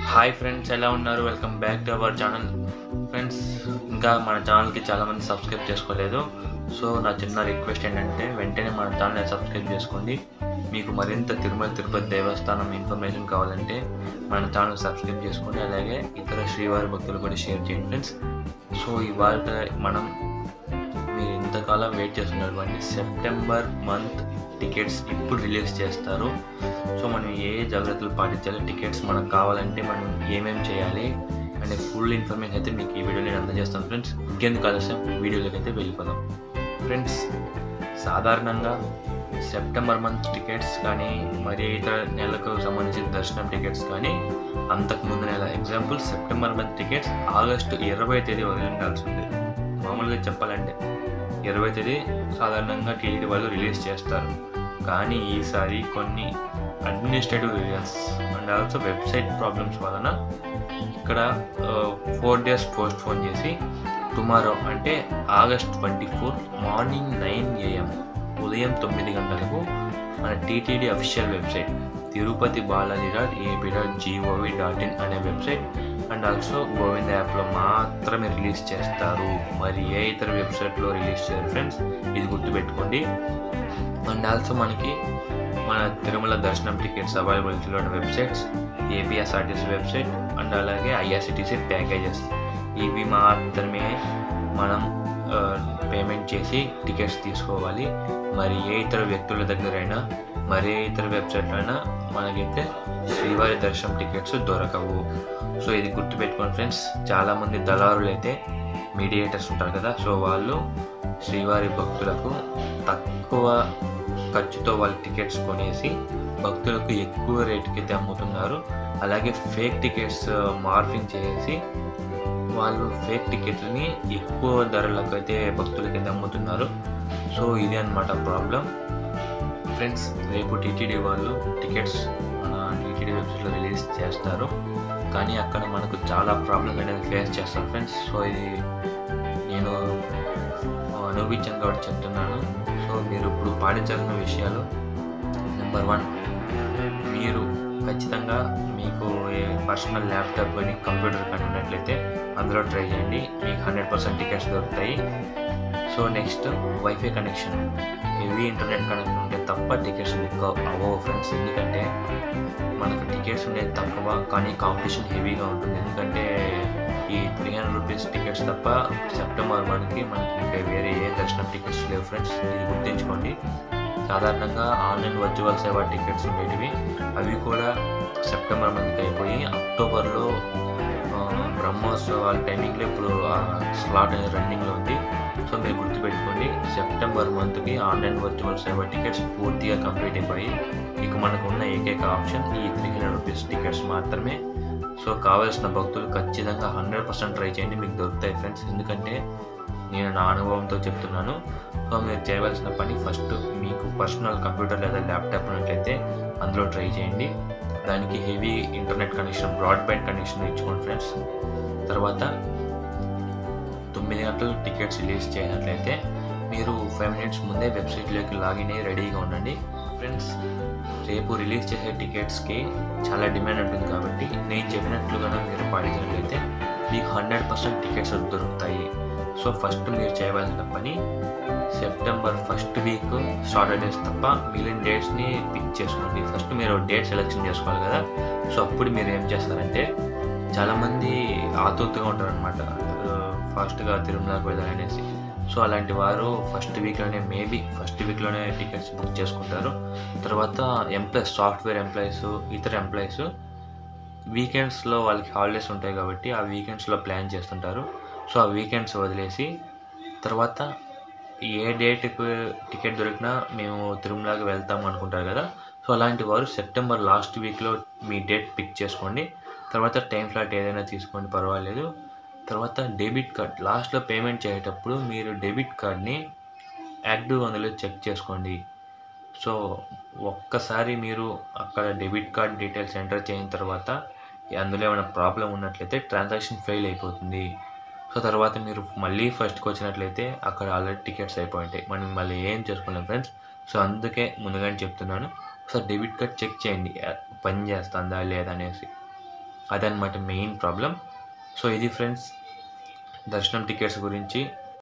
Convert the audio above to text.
hi friends ఎలా ఉన్నారు welcome back to our channel friends ఇంకా మన ఛానల్కి చాలామంది సబ్స్క్రైబ్ చేసుకోలేదు సో నా చిన్న రిక్వెస్ట్ ఏంటంటే వెంటనే మన ఛానల్ని సబ్స్క్రైబ్ చేసుకోండి మీకు మరింత తిరుమల తిరుపతి దేవస్థానం ఇన్ఫర్మేషన్ కావాలంటే మన ఛానల్ సబ్స్క్రైబ్ చేసుకోండి అలాగే ఇతర శ్రీవారి భక్తులు కూడా షేర్ చేయండి ఫ్రెండ్స్ సో ఇవాళ మనం మీరు ఇంతకాలం వెయిట్ చేస్తున్నటువంటి సెప్టెంబర్ మంత్ టికెట్స్ ఇప్పుడు రిలీజ్ చేస్తారు సో మనం ఏ జాగ్రత్తలు పాటించాలి టికెట్స్ మనకు కావాలంటే మనం ఏమేమి చేయాలి అనే ఫుల్ ఇన్ఫర్మేషన్ అయితే మీకు ఈ వీడియోలో నేను అందజేస్తాను ఫ్రెండ్స్ ఇంకెందుకు ఆలస్యం వీడియోలోకి అయితే వెళ్ళిపోదాం ఫ్రెండ్స్ సాధారణంగా సెప్టెంబర్ మంత్ టికెట్స్ కానీ మరి ఇతర నెలకు సంబంధించిన దర్శనం టికెట్స్ కానీ అంతకు ముందు నెల example September month tickets August ఇరవై తేదీ వదిలి ఉండాల్సి ఉంది మామూలుగా చెప్పాలంటే ఇరవై తేదీ సాధారణంగా టీటీడీ వాళ్ళు రిలీజ్ చేస్తారు కానీ ఈసారి కొన్ని administrative reasons and also website problems వలన ఇక్కడ ఫోర్ డేస్ పోస్ట్ పోన్ చేసి టుమారో అంటే August twenty four morning nine AM ఉదయం తొమ్మిది గంటలకు మన TTD official website Tirupati Balaji dot AP dot G O V dot in అనే వెబ్సైట్ అండ్ ఆల్సో గోవింద యాప్లో మాత్రమే రిలీజ్ చేస్తారు మరి ఏ ఇతర వెబ్సైట్లో రిలీజ్ చేయరు ఫ్రెండ్స్ ఇది గుర్తుపెట్టుకోండి అండ్ ఆల్సో మనకి మన తిరుమల దర్శనం టికెట్స్ అవైలబిలిటీలో ఉన్న వెబ్సైట్స్ ఏపీఎస్ఆర్టీసీ వెబ్సైట్ అండ్ అలాగే ఐఆర్సిటీసీ ప్యాకేజెస్ ఇవి మాత్రమే మనం పేమెంట్ చేసి టికెట్స్ తీసుకోవాలి మరి ఏ ఇతర వ్యక్తుల దగ్గరైనా మరి ఏ ఇతర వెబ్సైట్లో అయినా మనకైతే శ్రీవారి దర్శనం టికెట్స్ దొరకవు సో ఇది గుర్తుపెట్టుకోండి ఫ్రెండ్స్ చాలామంది దళారులు అయితే మీడియేటర్స్ ఉంటారు కదా సో వాళ్ళు శ్రీవారి భక్తులకు తక్కువ ఖర్చుతో వాళ్ళ టికెట్స్ కొనేసి భక్తులకు ఎక్కువ రేటుకి అయితే అమ్ముతున్నారు అలాగే ఫేక్ టికెట్స్ మార్ఫింగ్ చేసి వాళ్ళు ఫేక్ టికెట్లని ఎక్కువ ధరలకు అయితే భక్తులకైతే అమ్ముతున్నారు సో ఇది అనమాట ప్రాబ్లం ఫ్రెండ్స్ రేపు టీటీడీ వాళ్ళు టికెట్స్ మన టీటీడీ వెబ్సైట్లో రిలీజ్ చేస్తారు కానీ అక్కడ మనకు చాలా ప్రాబ్లమ్స్ అనేది ఫేస్ చేస్తాం ఫ్రెండ్స్ సో ఇది నేను అనుభవించాను కాబట్టి చెప్తున్నాను సో మీరు ఇప్పుడు పాటించాల్సిన విషయాలు నెంబర్ వన్ మీరు ఖచ్చితంగా మీకు ఏ పర్సనల్ ల్యాప్టాప్ కానీ కంప్యూటర్ కానీ ఉన్నట్లయితే అందులో ట్రై చేయండి మీకు హండ్రెడ్ పర్సెంట్ టికెట్స్ దొరుకుతాయి so next wifi connection heavy internet connection ఉంటే తప్ప టికెట్స్ బుక్ అవ్వవు ఫ్రెండ్స్ ఎందుకంటే మనకు టికెట్స్ ఉండేది తక్కువ కానీ కాంపిటీషన్ హెవీగా ఉంటుంది ఎందుకంటే ఈ త్రీ హండ్రెడ్ రూపీస్ టికెట్స్ తప్ప సెప్టెంబర్ వన్కి మనకి ఇంకా వేరే ఏ దర్శనం టికెట్స్ లేవు ఫ్రెండ్స్ ఇది గుర్తుంచుకోండి సాధారణంగా ఆన్లైన్ వర్చువల్ సేవ టికెట్స్ ఉండేటివి అవి కూడా సెప్టెంబర్ మంత్కి అయిపోయి అక్టోబర్లో బ్రహ్మోత్సవాల టైమింగ్లో ఇప్పుడు స్లాట్ అనేది రన్నింగ్లో ఉంది సో మీరు గుర్తుపెట్టుకోండి సెప్టెంబర్ మంత్కి ఆన్లైన్ వర్చువల్ సేవ టికెట్స్ పూర్తిగా కంప్లీట్ అయిపోయి ఇక మనకు ఉన్న ఏకైక ఆప్షన్ ఈ త్రీ హండ్రెడ్ రూపీస్ టికెట్స్ మాత్రమే సో కావాల్సిన భక్తులు ఖచ్చితంగా హండ్రెడ్ పర్సెంట్ ట్రై చేయండి మీకు దొరుకుతాయి ఫ్రెండ్స్ ఎందుకంటే నేను నా అనుభవంతో చెప్తున్నాను సో మీరు చేయవలసిన పని ఫస్ట్ మీకు పర్సనల్ కంప్యూటర్ లేదా ల్యాప్టాప్ ఉన్నట్లయితే అందులో ట్రై చేయండి దానికి heavy internet connection broadband connection ఇచ్చుకోండి ఫ్రెండ్స్ తర్వాత తొమ్మిది గంటలు టికెట్స్ రిలీజ్ చేసినట్లయితే మీరు ఫైవ్ మినిట్స్ ముందే వెబ్సైట్లోకి లాగిన్ అయ్యి రెడీగా ఉండండి ఫ్రెండ్స్ రేపు రిలీజ్ చేసే టికెట్స్కి చాలా డిమాండ్ ఉంటుంది కాబట్టి నేను చెప్పినట్లుగా మీరు పాటించినట్లయితే మీకు హండ్రెడ్ పర్సెంట్ టికెట్స్ దొరుకుతాయి సో ఫస్ట్ మీరు చేయవలసిన పని సెప్టెంబర్ ఫస్ట్ వీక్ సాటర్డేస్ తప్ప మిగిలిన డేట్స్ని పిక్ చేసుకోండి ఫస్ట్ మీరు డేట్ సెలెక్షన్ చేసుకోవాలి కదా సో అప్పుడు మీరు ఏం చేస్తారంటే చాలామంది ఆతృతగా ఉంటారనమాట ఫాస్ట్గా తిరుమలకు వెళ్ళాలనేసి సో అలాంటి వారు ఫస్ట్ వీక్లోనే మేబీ ఫస్ట్ వీక్లోనే టికెట్స్ బుక్ చేసుకుంటారు తర్వాత ఎంప్లాయీస్ సాఫ్ట్వేర్ ఎంప్లాయీస్ ఇతర ఎంప్లాయీస్ వీకెండ్స్లో వాళ్ళకి హాలిడేస్ ఉంటాయి కాబట్టి ఆ వీకెండ్స్లో ప్లాన్ చేస్తుంటారు సో ఆ వీకెండ్స్ వదిలేసి తర్వాత ఏ డేట్కి టికెట్ దొరికినా మేము తిరుమలకి వెళ్తాం అనుకుంటారు కదా సో అలాంటి వారు సెప్టెంబర్ లాస్ట్ వీక్లో మీ డేట్ పిక్ చేసుకోండి తర్వాత టైం ఫ్లాట్ ఏదైనా తీసుకోండి పర్వాలేదు తర్వాత డెబిట్ కార్డ్ లాస్ట్లో పేమెంట్ చేసేటప్పుడు మీరు డెబిట్ కార్డ్ని యాక్టివ్ అందులో చెక్ చేసుకోండి సో ఒక్కసారి మీరు అక్కడ డెబిట్ కార్డ్ డీటెయిల్స్ ఎంటర్ చేసిన తర్వాత అందులో ఏమైనా ప్రాబ్లం ఉన్నట్లయితే ట్రాన్సాక్షన్ ఫెయిల్ అయిపోతుంది సో తర్వాత మీరు మళ్ళీ ఫస్ట్కి వచ్చినట్లయితే అక్కడ ఆల్రెడీ టికెట్స్ అయిపోయి ఉంటాయి మనం మళ్ళీ ఏం చేసుకోలేం ఫ్రెండ్స్ సో అందుకే ముందుగానే చెప్తున్నాను ఒకసారి డెబిట్ కార్డ్ చెక్ చేయండి పని చేస్తుందా లేదా అనేసి అదనమాట మెయిన్ ప్రాబ్లం సో ఇది ఫ్రెండ్స్ దర్శనం టికెట్స్ గురించి